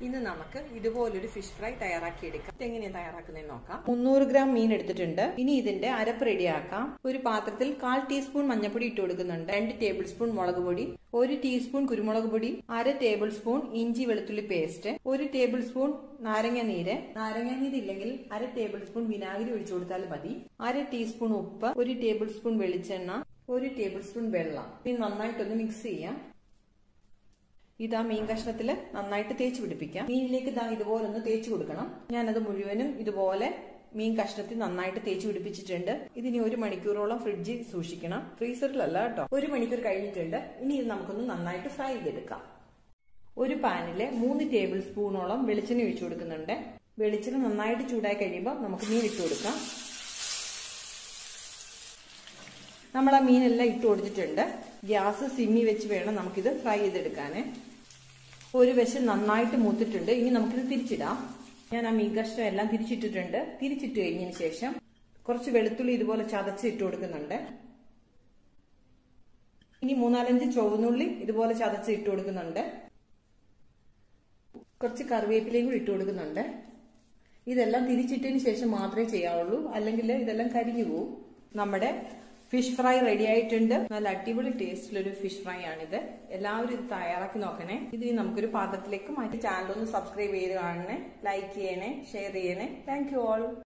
ഇന്ന് നമുക്ക് ഇതുപോലൊരു ഫിഷ് ഫ്രൈ തയ്യാറാക്കിയെടുക്കാം എങ്ങനെയാണ് തയ്യാറാക്കുന്നതെന്ന് നോക്കാം മുന്നൂറ് ഗ്രാം മീൻ എടുത്തിട്ടുണ്ട് ഇനി ഇതിന്റെ അരപ്പ് റെഡിയാക്കാം ഒരു പാത്രത്തിൽ കാൽ ടീസ്പൂൺ മഞ്ഞൾപ്പൊടി ഇട്ട് കൊടുക്കുന്നുണ്ട് രണ്ട് ടേബിൾ സ്പൂൺ മുളക് പൊടി ഒരു ടീസ്പൂൺ കുരുമുളക് പൊടി അര ടേബിൾ സ്പൂൺ ഇഞ്ചി വെളുത്തുള്ളി പേസ്റ്റ് ഒരു ടേബിൾ സ്പൂൺ നാരങ്ങ നീര് നാരങ്ങ നീര് ഇല്ലെങ്കിൽ അര ടേബിൾ സ്പൂൺ വിനാഗിരി ഒഴിച്ചു കൊടുത്താൽ മതി അര ടീസ്പൂൺ ഉപ്പ് ഒരു ടേബിൾ സ്പൂൺ വെളിച്ചെണ്ണ ഒരു ടേബിൾ സ്പൂൺ വെള്ളം ഇത് നന്നായിട്ടൊന്ന് മിക്സ് ചെയ്യാം ഇതാ മീൻ കഷ്ണത്തിൽ നന്നായിട്ട് തേച്ച് പിടിപ്പിക്കാം മീനിലേക്ക് ഇതാ ഇതുപോലെ ഒന്ന് തേച്ച് കൊടുക്കണം ഞാനത് മുഴുവനും ഇതുപോലെ മീൻ കഷ്ണത്തിൽ നന്നായിട്ട് തേച്ച് പിടിപ്പിച്ചിട്ടുണ്ട് ഇതിനി ഒരു മണിക്കൂറോളം ഫ്രിഡ്ജിൽ സൂക്ഷിക്കണം ഫ്രീസറിലല്ല കേട്ടോ ഒരു മണിക്കൂർ കഴിഞ്ഞിട്ടുണ്ട് ഇനി ഇത് നമുക്കൊന്ന് നന്നായിട്ട് ഫ്രൈ ചെയ്തെടുക്കാം ഒരു പാനില് മൂന്ന് ടേബിൾ സ്പൂണോളം വെളിച്ചെണ്ണ ഒഴിച്ചു കൊടുക്കുന്നുണ്ട് വെളിച്ചെണ്ണ നന്നായിട്ട് ചൂടായി കഴിയുമ്പോൾ നമുക്ക് മീൻ ഇട്ട് കൊടുക്കാം നമ്മൾ ആ മീനെല്ലാം ഇട്ട് കൊടുത്തിട്ടുണ്ട് ഗ്യാസ് സിമ്മി വെച്ച് വേണം നമുക്കിത് ഫ്രൈ ചെയ്തെടുക്കാന് ഒരു വശം നന്നായിട്ട് മൂത്തിട്ടുണ്ട് ഇനി നമുക്കിത് തിരിച്ചിടാം ഞാൻ ആ മീൻ കഷ്ണം എല്ലാം തിരിച്ചിട്ടിട്ടുണ്ട് തിരിച്ചിട്ട് കഴിഞ്ഞതിന് ശേഷം കുറച്ച് വെളുത്തുള്ളി ഇതുപോലെ ചതച്ച് ഇട്ട് കൊടുക്കുന്നുണ്ട് ഇനി മൂന്നാലഞ്ച് ചുവന്നുള്ളി ഇതുപോലെ ചതച്ച് ഇട്ട് കൊടുക്കുന്നുണ്ട് കുറച്ച് കറിവേപ്പിലയും കൂടി ഇട്ട് കൊടുക്കുന്നുണ്ട് ഇതെല്ലാം തിരിച്ചിട്ടതിന് ശേഷം മാത്രമേ ചെയ്യാവുള്ളൂ അല്ലെങ്കിൽ ഇതെല്ലാം കരിഞ്ഞു പോകും നമ്മുടെ ഫിഷ് ഫ്രൈ റെഡി ആയിട്ടുണ്ട് നല്ല അടിപൊളി ടേസ്റ്റിലൊരു ഫിഷ് ഫ്രൈ ആണിത് എല്ലാവരും ഇത് തയ്യാറാക്കി നോക്കണേ ഇത് നമുക്കൊരു പാത്രത്തിലേക്ക് മാറ്റി ചാനൽ ഒന്ന് സബ്സ്ക്രൈബ് ചെയ്ത് കാണണേ ലൈക്ക് ചെയ്യണേ ഷെയർ ചെയ്യണേ താങ്ക് യു ഓൾ